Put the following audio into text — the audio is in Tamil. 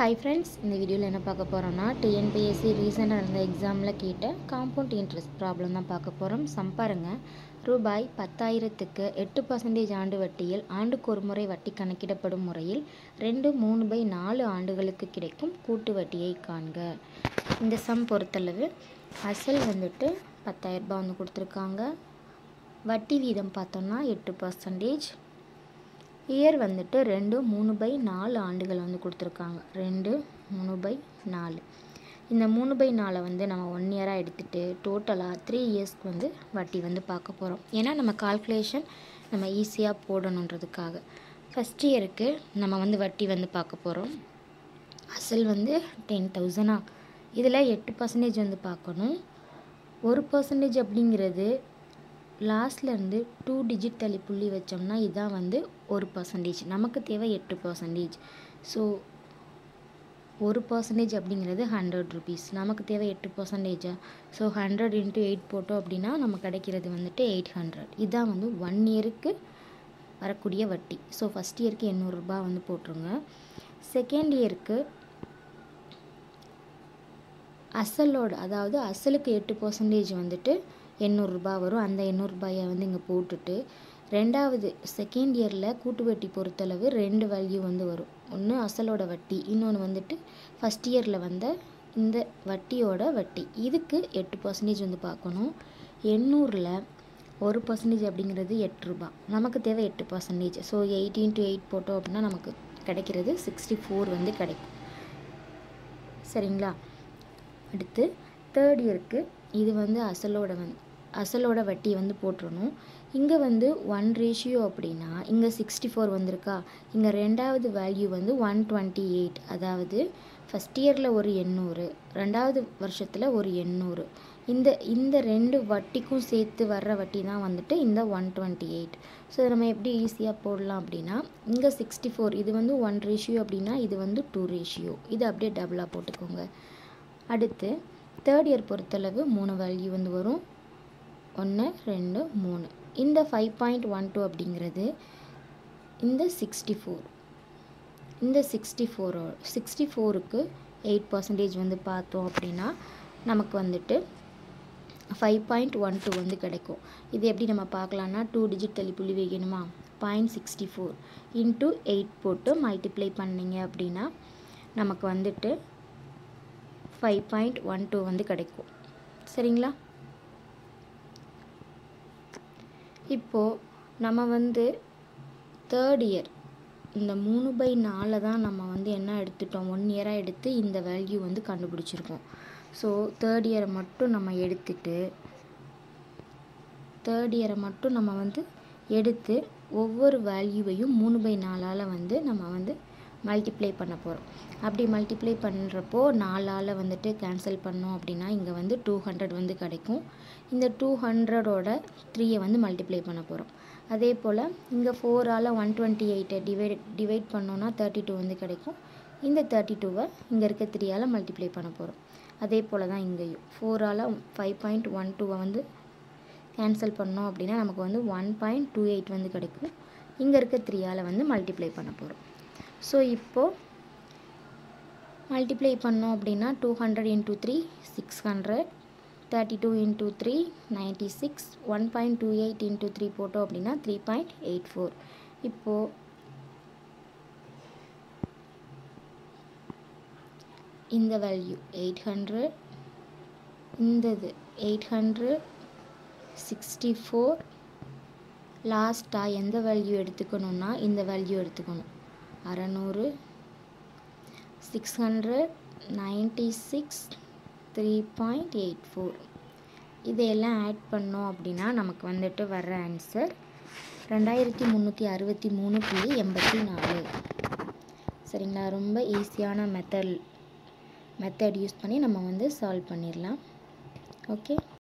ஹாய் ஃப்ரெண்ட்ஸ் இந்த வீடியோவில் என்ன பார்க்க போகிறோம்னா டிஎன்பிஎஸ்சி ரீசெண்டாக நடந்த எக்ஸாமில் கேட்ட காம்பவுண்ட் இன்ட்ரெஸ்ட் ப்ராப்ளம் தான் பார்க்க போகிறோம் சம் பாருங்க ரூபாய் பத்தாயிரத்துக்கு எட்டு பர்சன்டேஜ் ஆண்டு வட்டியில் ஆண்டுக்கு ஒரு முறை வட்டி கணக்கிடப்படும் முறையில் ரெண்டு மூணு பை நாலு ஆண்டுகளுக்கு கிடைக்கும் கூட்டு வட்டியை காண்க இந்த சம் பொறுத்தளவு அசல் வந்துட்டு பத்தாயிரரூபா வந்து கொடுத்துருக்காங்க வட்டி வீதம் பார்த்தோம்னா எட்டு பர்சன்டேஜ் இயர் வந்துட்டு ரெண்டு மூணு பை நாலு ஆண்டுகள் வந்து கொடுத்துருக்காங்க ரெண்டு மூணு பை நாலு இந்த மூணு பை நாலை வந்து நம்ம ஒன் இயராக எடுத்துகிட்டு டோட்டலாக த்ரீ இயர்ஸ்க்கு வந்து வட்டி வந்து பார்க்க போகிறோம் ஏன்னா நம்ம கால்குலேஷன் நம்ம ஈஸியாக போடணுன்றதுக்காக ஃபஸ்ட் இயருக்கு நம்ம வந்து வட்டி வந்து பார்க்க போகிறோம் அசல் வந்து டென் தௌசண்டா இதில் எட்டு பர்சன்டேஜ் வந்து பார்க்கணும் ஒரு பர்சன்டேஜ் அப்படிங்கிறது லாஸ்ட்லேருந்து டூ டிஜிட் தள்ளி புள்ளி வச்சோம்னா இதான் வந்து ஒரு பர்சன்டேஜ் நமக்கு தேவை எட்டு பர்சன்டேஜ் ஸோ ஒரு பர்சன்டேஜ் அப்படிங்கிறது ஹண்ட்ரட் ருபீஸ் நமக்கு தேவை எட்டு பர்சன்டேஜா ஸோ ஹண்ட்ரட் இன்ட்டு எயிட் போட்டோம் அப்படின்னா நம்ம கிடைக்கிறது வந்துட்டு எயிட் ஹண்ட்ரட் இதான் வந்து ஒன் இயருக்கு வரக்கூடிய வட்டி ஸோ ஃபஸ்ட் இயருக்கு எண்ணூறுரூபா வந்து போட்டுருங்க செகண்ட் இயருக்கு அசலோட அதாவது அசலுக்கு எட்டு பர்சன்டேஜ் வந்துட்டு எண்ணூறுரூபா வரும் அந்த எண்ணூறுரூபாயை வந்து இங்கே போட்டுட்டு ரெண்டாவது செகண்ட் இயரில் கூட்டு வட்டி பொறுத்தளவு ரெண்டு வேல்யூ வந்து வரும் ஒன்று அசலோட வட்டி இன்னொன்று வந்துட்டு ஃபஸ்ட் இயரில் வந்த இந்த வட்டியோட வட்டி இதுக்கு எட்டு பர்சன்டேஜ் வந்து பார்க்கணும் எண்ணூறில் ஒரு பர்சன்டேஜ் அப்படிங்கிறது எட்டு ரூபா நமக்கு தேவை எட்டு percentage so eighteen to eight போட்டோம் அப்படின்னா நமக்கு கிடைக்கிறது சிக்ஸ்டி ஃபோர் வந்து கிடைக்கும் சரிங்களா அடுத்து தேர்ட் இயருக்கு இது வந்து அசலோட வந்து அசலோட வட்டி வந்து போட்டுறணும் இங்கே வந்து ஒன் ரேஷியோ அப்படின்னா இங்கே சிக்ஸ்டி ஃபோர் வந்திருக்கா இங்கே ரெண்டாவது வேல்யூ வந்து ஒன் டுவெண்ட்டி எயிட் அதாவது ஃபஸ்ட் இயரில் ஒரு எண்ணூறு ரெண்டாவது வருஷத்தில் ஒரு எண்ணூறு இந்த இந்த ரெண்டு வட்டிக்கும் சேர்த்து வர்ற வட்டி தான் வந்துட்டு இந்த ஒன் டுவெண்ட்டி எயிட் ஸோ இதை நம்ம எப்படி ஈஸியாக போடலாம் அப்படின்னா இங்கே சிக்ஸ்டி ஃபோர் இது வந்து ஒன் ரேஷியோ அப்படின்னா இது வந்து டூ ரேஷியோ இது அப்படியே டபுளாக போட்டுக்கோங்க அடுத்து தேர்ட் இயர் பொறுத்தளவு மூணு வேல்யூ வந்து வரும் ஒன்று ரெண்டு மூணு இந்த ஃபைவ் பாயிண்ட் ஒன் டூ அப்படிங்கிறது இந்த சிக்ஸ்டி ஃபோர் இந்த சிக்ஸ்டி ஃபோரோ சிக்ஸ்டி ஃபோருக்கு எயிட் பர்சன்டேஜ் வந்து பார்த்தோம் அப்படின்னா நமக்கு வந்துட்டு ஃபைவ் பாயிண்ட் ஒன் டூ வந்து கிடைக்கும் இது எப்படி நம்ம பார்க்கலான்னா டூ டிஜிட் தள்ளி புள்ளி வைக்கணுமா point sixty four into eight போட்டு மல்டிப்ளை பண்ணிங்க அப்படின்னா நமக்கு வந்துட்டு ஃபைவ் பாயிண்ட் ஒன் டூ வந்து கிடைக்கும் சரிங்களா இப்போது நம்ம வந்து தேர்ட் இயர் இந்த மூணு பை நாலை தான் நம்ம வந்து என்ன எடுத்துட்டோம் ஒன் இயராக எடுத்து இந்த வேல்யூ வந்து கண்டுபிடிச்சிருக்கோம் ஸோ தேர்ட் இயரை மட்டும் நம்ம எடுத்துட்டு தேர்ட் இயரை மட்டும் நம்ம வந்து எடுத்து ஒவ்வொரு வேல்யூவையும் மூணு பை நாலால் வந்து நம்ம வந்து மல்டிப்ளை பண்ண போகிறோம் அப்படி மல்டிப்ளை பண்ணுறப்போ நாலால் வந்துட்டு கேன்சல் பண்ணோம் அப்படின்னா இங்கே வந்து டூ ஹண்ட்ரட் வந்து கிடைக்கும் இந்த டூ ஹண்ட்ரடோட த்ரீயை வந்து மல்டிப்ளை பண்ண போகிறோம் அதே போல் இங்கே ஃபோரால் ஒன் டுவெண்ட்டி எயிட்டை டிவைட் டிவைட் பண்ணோன்னா தேர்ட்டி டூ வந்து கிடைக்கும் இந்த தேர்ட்டி டூவை இங்கே இருக்க த்ரீயால் மல்டிப்ளை பண்ண போகிறோம் அதே போல் தான் இங்கேயும் ஃபோரால் ஃபைவ் பாயிண்ட் ஒன் டூவை வந்து கேன்சல் பண்ணோம் அப்படின்னா நமக்கு வந்து ஒன் பாயிண்ட் டூ எயிட் வந்து கிடைக்கும் இங்கே இருக்க த்ரீயால் வந்து மல்டிப்ளை பண்ண போகிறோம் ஸோ இப்போது மல்டிப்ளை பண்ணோம் அப்படின்னா two hundred into three six hundred thirty two into three ninety six one point two eight into three போட்டோம் அப்படின்னா த்ரீ பாயிண்ட் எயிட் ஃபோர் இப்போது இந்த வேல்யூ எயிட் ஹண்ட்ரட் இந்தது எயிட் ஹண்ட்ரட் சிக்ஸ்டி ஃபோர் லாஸ்ட்டாக எந்த வேல்யூ எடுத்துக்கணுன்னா இந்த வேல்யூ எடுத்துக்கணும் அறநூறு six hundred ninety six three point eight four இதையெல்லாம் ஆட் பண்ணோம் அப்படின்னா நமக்கு வந்துட்டு வர்ற ஆன்சர் ரெண்டாயிரத்தி முந்நூற்றி அறுபத்தி மூணு புள்ளி எண்பத்தி நாலு சரிங்களா ரொம்ப ஈஸியான மெத்தட் மெத்தட் யூஸ் பண்ணி நம்ம வந்து சால்வ் பண்ணிடலாம் ஓகே